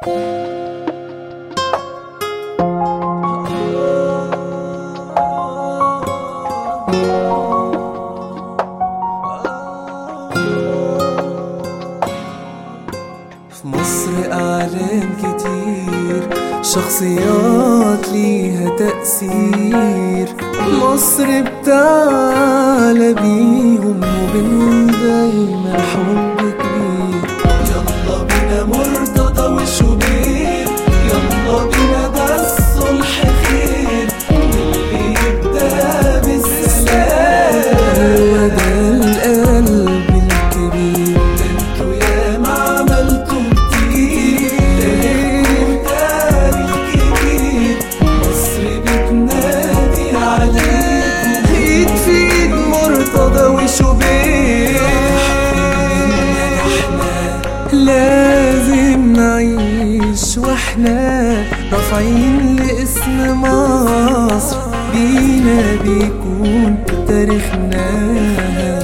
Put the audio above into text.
في مصر أعلام كتير شخصيات ليها تأثير مصر بتعلى بيهم وبينهم دايما حب كبير يلا بينا مرتضى وشوبير يلا بينا ده الصلح خير اللي يبدأ بالسلام هو ده القلب الكبير انتوا ياما عملتوا كتير تاريخ كبير مصر بتنادي عليكم ايد في ايد مرتضى وشوبير لازم نعيش واحنا رافعين لاسم مصر بينا بيكون تاريخنا